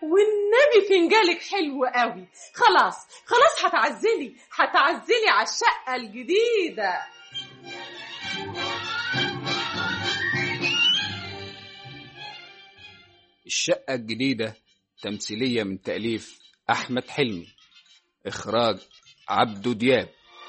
والنبي فنجالك حلو قوي خلاص خلاص هتعزلي هتعزلي على الشقة الجديدة الشقة الجديدة تمثيلية من تأليف أحمد حلمي إخراج عبدو دياب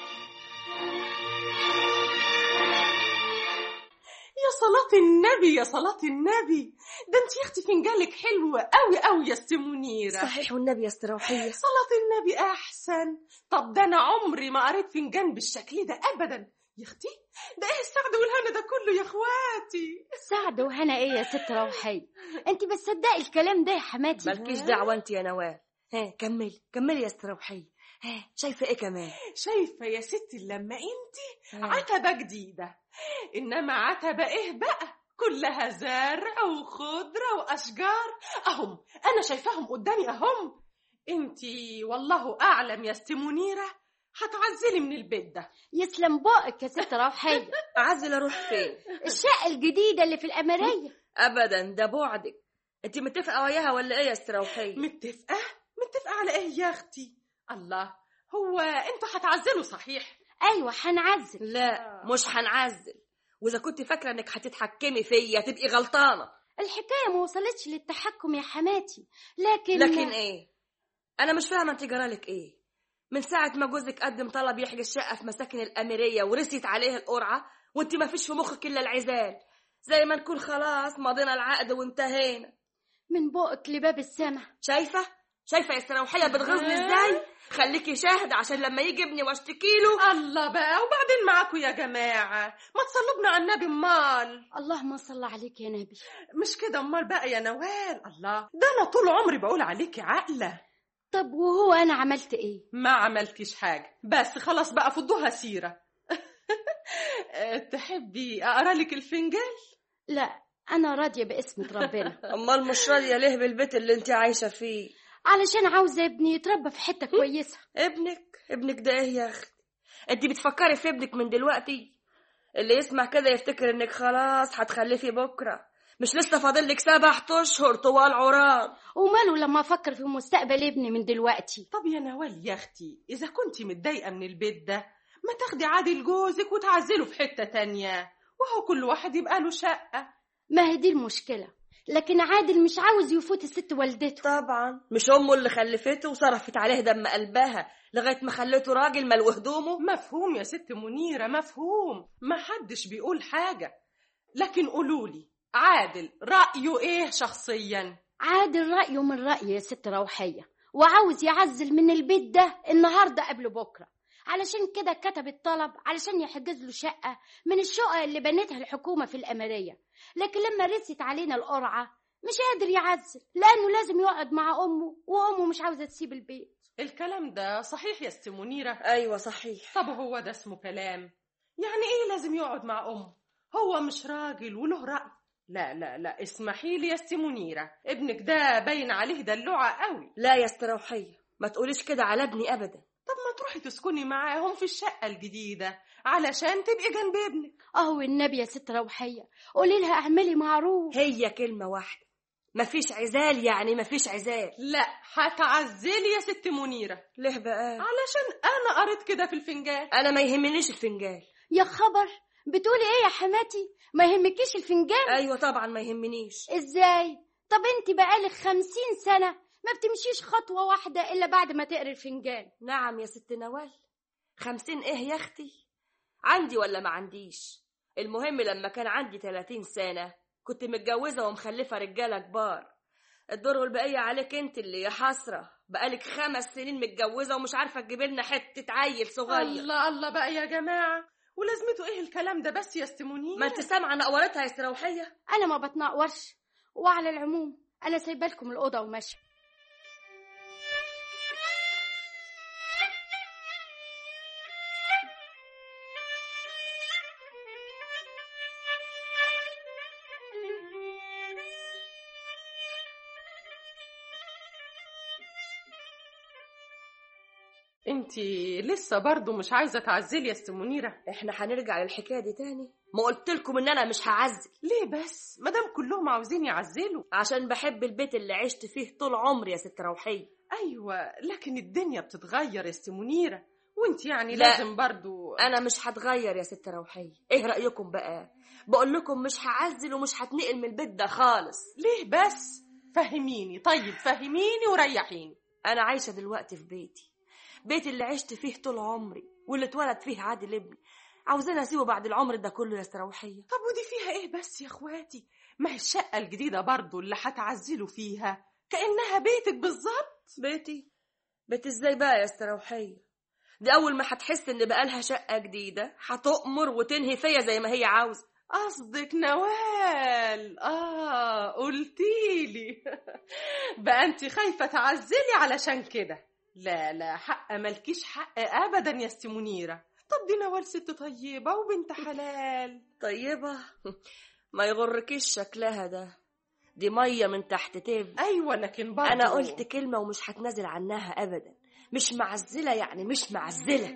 يا صلاة النبي يا صلاة النبي ده انت يا اختي فنجالك حلو قوي قوي يا ست منيرة صحيح والنبي يا استروحية صلاة النبي أحسن طب ده أنا عمري ما قريت فنجان بالشكل ده أبدا يا اختي ده ايه السعد والهنا ده كله يا اخواتي سعد وهنا ايه يا ست روحية انت بتصدقي الكلام ده يا حماتي مالكيش دعوة انت يا نوال ها كملي كملي يا استروحية ها شايفة ايه كمان شايفة يا ستي لما انت ها. عتبة جديدة إنما عتبة إيه بقى كلها زرع وخضرة وأشجار أهم أنا شايفاهم قدامي أهم انتي والله أعلم يا ست منيرة هتعزلي من البيت ده يسلم بقك يا ست روحية اعزل اروح فين الشقة الجديدة اللي في الأمرية ابدا ده بعدك انت متفقة وياها ولا ايه يا استروحية متفقة متفقة على إيه يا أختي الله هو انتوا هتعزلوا صحيح أيوة هنعزل لا مش هنعزل واذا كنت فاكرة انك هتتحكمي فيا تبقي غلطانة الحكاية ما وصلتش للتحكم يا حماتي لكن لكن ايه انا مش فاهمة انت جرالك ايه من ساعة ما جوزك قدم طلب يحجز شقة في مساكن الأميرية ورست عليه القرعة وانت ما فيش في مخك إلا العزال زي ما نكون خلاص مضينا العقد وانتهينا من بقك لباب السما شايفة؟ شايفة يا استروحية بتغيظني ازاي؟ خليكي شاهد عشان لما يجي ابني واشتكي له الله بقى وبعدين معاكم يا جماعة ما تصلبنا على النبي امال اللهم صل عليك يا نبي مش كده امال بقى يا نوال الله ده انا طول عمري بقول عليكي عاقلة طب وهو أنا عملت إيه ما عملتيش حاجة بس خلاص بقى فضوها سيرة أه، تحبي اقرا لك الفنجان لا أنا راضية باسمة ربنا امال مش راضية ليه بالبيت اللي انت عايشة فيه علشان عاوزة ابني يتربى في حتة كويسة ابنك ابنك ده ايه يا اختي انت بتفكري في ابنك من دلوقتي اللي يسمع كده يفتكر انك خلاص هتخلفي بكره مش لسه فاضل لك سبع اشهر طوال عرام وماله لما أفكر في مستقبل ابني من دلوقتي طب يا نوال يا اختي اذا كنت متضايقة من البيت ده ما تاخدي عادل جوزك وتعزله في حتة تانية وهو كل واحد يبقى له شقة ما هي دي المشكلة لكن عادل مش عاوز يفوت الست والدته طبعا مش امه اللي خلفته وصرفت عليه دم قلبها لغايه ما خلته راجل ملو هدومه مفهوم يا ست منيرة مفهوم ما حدش بيقول حاجة لكن قولولي عادل رأيه ايه شخصيا عادل رأيه من رأيي يا ست روحية وعاوز يعزل من البيت ده النهاردة قبل بكرة علشان كده كتب الطلب علشان يحجز له شقة من الشقق اللي بنتها الحكومة في الأمرية لكن لما رست علينا القرعة مش قادر يعزل لأنه لازم يقعد مع أمه وأمه مش عاوزة تسيب البيت الكلام ده صحيح يا ست منيرة ايوه صحيح طب هو ده اسمه كلام يعني ايه لازم يقعد مع امه هو مش راجل وله رأي لا لا لا اسمحي لي يا ست منيرة ابنك ده باين عليه دلوعة قوي لا يا استروحيه ما تقوليش كده على ابني ابدا طب ما تروحي تسكني معاهم في الشقة الجديدة علشان تبقي جنب ابنك أهو النبي يا ست روحية قولي لها اعملي معروف هي كلمه واحده مفيش عزال يعني مفيش عزال لا هتعزلي يا ست منيرة ليه بقى علشان انا قريت كده في الفنجان انا ما يهمنيش الفنجان يا خبر بتقولي ايه يا حماتي ما يهمكيش الفنجان ايوه طبعا ما يهمنيش ازاي طب انت بقالك خمسين سنة ما بتمشيش خطوة واحدة إلا بعد ما تقري الفنجان نعم يا ست نوال خمسين ايه يا اختي عندي ولا ما عنديش المهم لما كان عندي تلاتين سنة كنت متجوزة ومخلفة رجالة كبار الدور والبقية عليك انت اللي يا حسرة بقالك خمس سنين متجوزة ومش عارفة تجيبي لنا حتة عيل صغير الله الله بقى يا جماعة ولازمته ايه الكلام ده بس يا ست منيرة ما انت سامعة نقورتها يا استروحية أنا ما بتنقورش وعلى العموم أنا سايبة لكم الأوضة وماشية انت لسه برضو مش عايزة تعزلي يا ست منيرة احنا هنرجع للحكايه دي تاني ما قلت لكم ان انا مش هعزل ليه بس مادام كلهم عاوزين يعزلوا عشان بحب البيت اللي عشت فيه طول عمري يا ست روحيه ايوه لكن الدنيا بتتغير يا ست منيرة وانت يعني لا. لازم برضو انا مش هتغير يا ست روحيه ايه رايكم بقى بقول لكم مش هعزل ومش هتنقل من البيت ده خالص ليه بس فهميني طيب فهميني وريحيني انا عايشه دلوقتي في بيتي بيتي اللي عشت فيه طول عمري واللي اتولد فيه عادل ابني عاوزين اسيبه بعد العمر ده كله يا ست روحيه طب ودي فيها ايه بس يا اخواتي ما هي الشقة الجديدة برضو اللي هتعزلوا فيها كأنها بيتك بالظبط بيتي بيت ازاي بقى يا ست روحيه دي اول ما هتحس ان بقالها شقه جديده هتؤمر وتنهي فيا زي ما هي عاوزه قصدك نوال اه قلتيلي بقى انت خايفة تعزلي علشان كده لا لا حق ملكيش حق ابدا يا ست منيرة طب دي نوال ست طيبة وبنت حلال طيبه ما يغركيش شكلها ده دي ميه من تحت تب ايوه لكن برضو انا قلت كلمه ومش هتنازل عنها ابدا مش معزله يعني مش معزله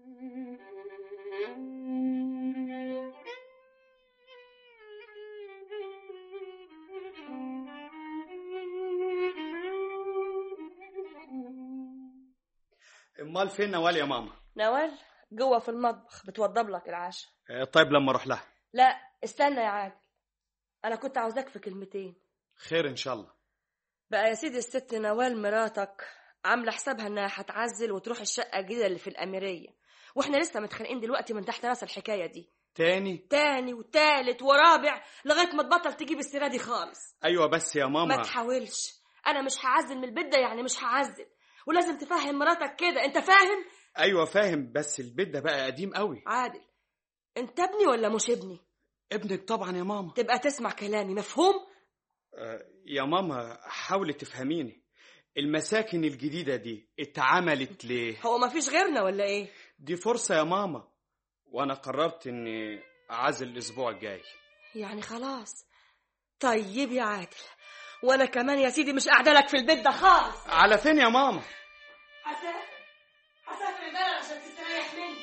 امال فين نوال يا ماما نوال جوه في المطبخ بتوضب لك العشاء آه، طيب لما اروح لها لا استنى يا عادل انا كنت عاوزاك في كلمتين خير ان شاء الله بقى يا سيدي الست نوال مراتك عامله حسابها انها هتعزل وتروح الشقه الجديده اللي في الاميريه واحنا لسه متخانقين دلوقتي من تحت راس الحكايه دي تاني تاني وتالت ورابع لغايه ما تبطل تجيب السيره دي خالص ايوه بس يا ما ماما تحاولش انا مش هعزل من البيت ده يعني مش هعزل ولازم تفهم مراتك كده انت فاهم ايوه فاهم بس البيت ده بقى قديم قوي عادل انت ابني ولا مش ابني ابنك طبعا يا ماما تبقى تسمع كلامي مفهوم آه، يا ماما حاولي تفهميني المساكن الجديدة دي اتعملت ليه هو مفيش غيرنا ولا ايه دي فرصة يا ماما وانا قررت اني اعزل الاسبوع الجاي يعني خلاص طيب يا عادل وانا كمان يا سيدي مش قاعده لك في البيت ده خالص على فين يا ماما هسافر هسافر البلد عشان تستريح مني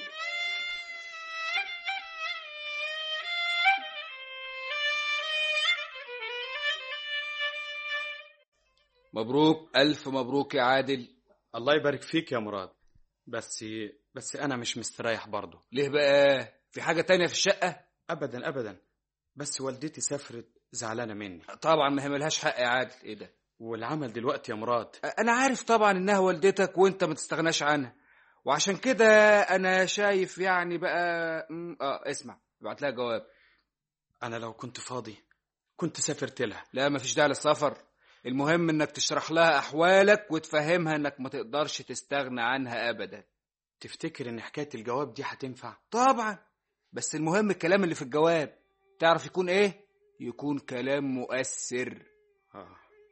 مبروك ألف مبروك يا عادل الله يبارك فيك يا مراد بس بس انا مش مستريح برضه ليه بقى في حاجة تانية في الشقة ابدا ابدا بس والدتي سافرت زعلانة مني طبعا ما هي ملهاش حق يا عادل ايه ده والعمل دلوقتي يا مراد انا عارف طبعا انها والدتك وانت ما تستغناش عنها وعشان كده انا شايف يعني بقى م- اه اسمع ابعت لها جواب انا لو كنت فاضي كنت سافرت لها لا مفيش داعي للسفر المهم انك تشرح لها احوالك وتفهمها انك ما تقدرش تستغنى عنها ابدا تفتكر ان حكاية الجواب دي هتنفع طبعا بس المهم الكلام اللي في الجواب تعرف يكون ايه يكون كلام مؤثر آه.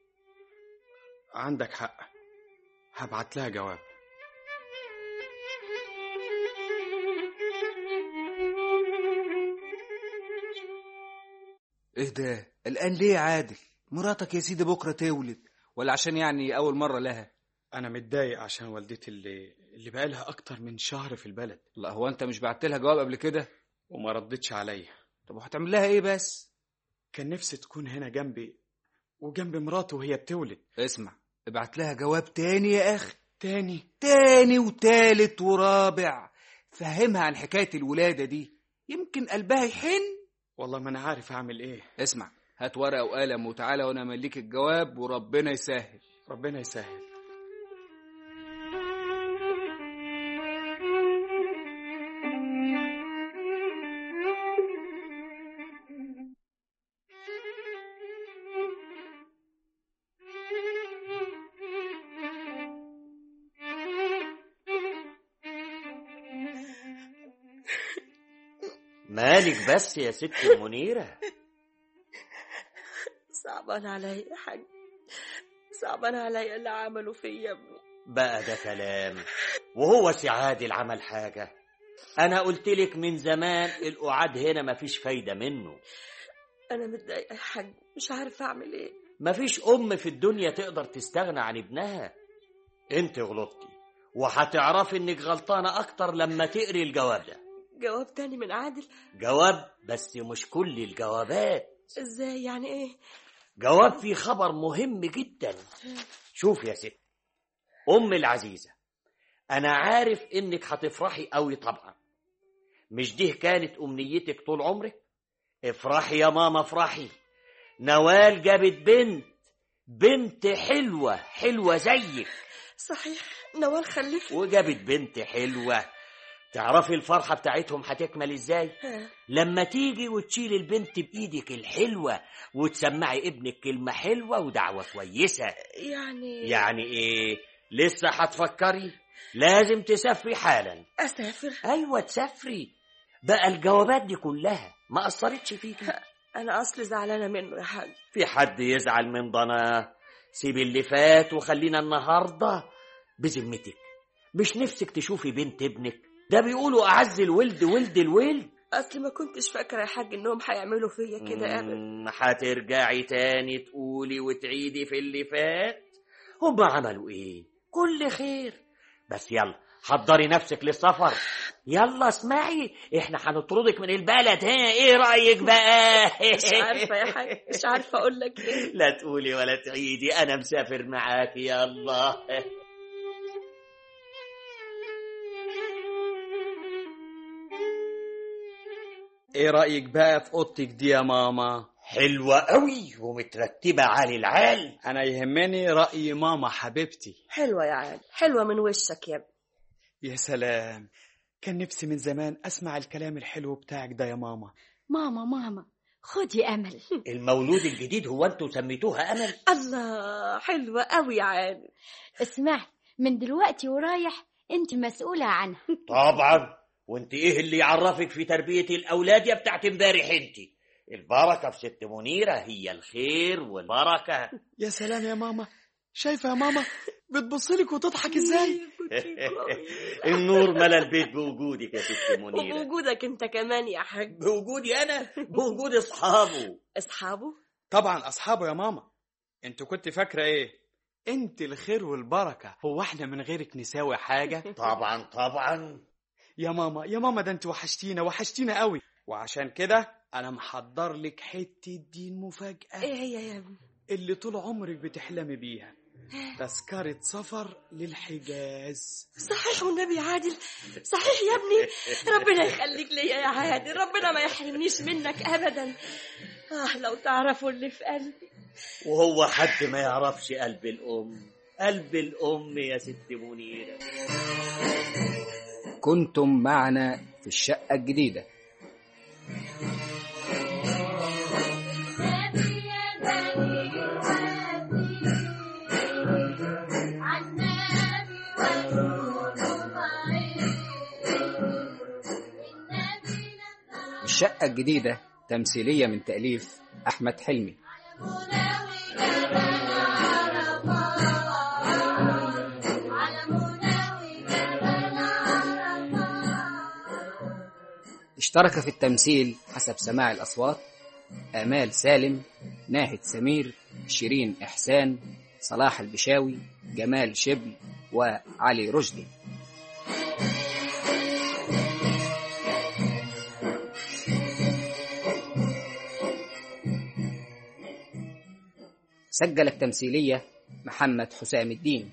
عندك حق هبعت لها جواب ايه ده الان ليه يا عادل مراتك يا سيدي بكره تولد ولا عشان يعني اول مره لها انا متضايق عشان والدتي اللي اللي بقالها اكتر من شهر في البلد لا هو انت مش بعت لها جواب قبل كده وما ردتش عليا طب وهتعمل لها ايه بس كان نفسي تكون هنا جنبي وجنب مراته وهي بتولد اسمع ابعت لها جواب تاني يا اخي تاني تاني وتالت ورابع فهمها عن حكايه الولاده دي يمكن قلبها يحن والله ما انا عارف اعمل ايه اسمع هات ورقه وقلم وتعالى وانا امليك الجواب وربنا يسهل ربنا يسهل مالك بس يا ست منيرة صعبان عليا يا حاج صعبان عليا اللي عملوا فيا يا ابني بقى ده كلام وهو سي عادل عمل حاجة أنا قلت لك من زمان القعاد هنا مفيش فايدة منه انا متضايقه يا حاج مش عارفه اعمل ايه مفيش أم في الدنيا تقدر تستغنى عن ابنها انت غلطتي وهتعرفي انك غلطانة اكتر لما تقري الجواب ده جواب تاني من عادل جواب بس مش كل الجوابات ازاي يعني ايه جواب فيه خبر مهم جدا شوف يا ست أم العزيزة أنا عارف إنك هتفرحي قوي طبعا مش دي كانت أمنيتك طول عمرك افرحي يا ماما افرحي نوال جابت بنت بنت حلوة حلوة زيك صحيح نوال خلف وجابت بنت حلوة تعرفي الفرحة بتاعتهم هتكمل ازاي ها، لما تيجي وتشيل البنت بإيدك الحلوة وتسمعي ابنك كلمة حلوة ودعوة كويسة يعني يعني ايه لسه هتفكري لازم تسافري حالا اسافر ايوه تسافري بقى الجوابات دي كلها ما اثرتش فيكي انا اصلي زعلانه منه يا حاج في حد يزعل من ضنا سيب اللي فات وخلينا النهارده بذمتك مش نفسك تشوفي بنت ابنك ده بيقولوا اعز الولد ولد الولد اصلي ما كنتش فاكره يا حاج انهم هيعملوا فيا كده ابدا مم، هترجعي تاني تقولي وتعيدي في اللي فات هم عملوا ايه كل خير بس يلا حضري نفسك للسفر يلا اسمعي احنا هنطردك من البلد ها ايه رايك بقى مش عارفه يا حاج مش عارفه اقول لك ايه لا تقولي ولا تعيدي انا مسافر معاكي يلا ايه رأيك بقى في اوضتك دي يا ماما حلوة قوي ومترتبة عالي العال انا يهمني رأي ماما حبيبتي حلوه يا عالي حلوه من وشك يا ابني يا سلام كان نفسي من زمان اسمع الكلام الحلو بتاعك ده يا ماما ماما ماما خدي امل المولود الجديد هو انتوا سميتوها امل الله حلوه قوي يا عالي اسمعي من دلوقتي ورايح انت مسؤولة عنها طبعا وانت ايه اللي يعرفك في تربية الاولاد يا بتاعت امبارح انت البركة في ست منيرة هي الخير والبركة يا سلام يا ماما شايفة يا ماما بتبصلك وتضحك ازاي النور ملا البيت بوجودك يا ست منيرة وبوجودك انت كمان يا حاج بوجودي انا بوجود اصحابه اصحابه طبعا اصحابه يا ماما انت كنت فاكرة ايه انت الخير والبركة هو احنا من غيرك نساوي حاجة طبعا طبعا يا ماما يا ماما ده انت وحشتينا وحشتينا قوي وعشان كده انا محضر لك حتة دين مفاجأة ايه هي يا ابني اللي طول عمرك بتحلمي بيها تذكرة سفر للحجاز صحيح والنبي عادل صحيح يا ابني ربنا يخليك ليا يا عادل ربنا ما يحرمنيش منك ابدا اه لو تعرفوا اللي في قلبي وهو حد ما يعرفش قلب الام قلب الام يا ست منيرة كنتم معنا في الشقة الجديدة الشقة الجديدة تمثيلية من تأليف أحمد حلمي اشترك في التمثيل حسب سماع الأصوات آمال سالم ناهد سمير شيرين إحسان صلاح البشاوي جمال شبل وعلي رشدي سجل التمثيلية محمد حسام الدين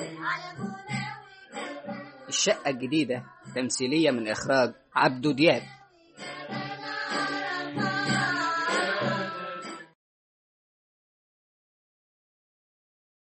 الشقة الجديدة تمثيلية من إخراج عبدو دياب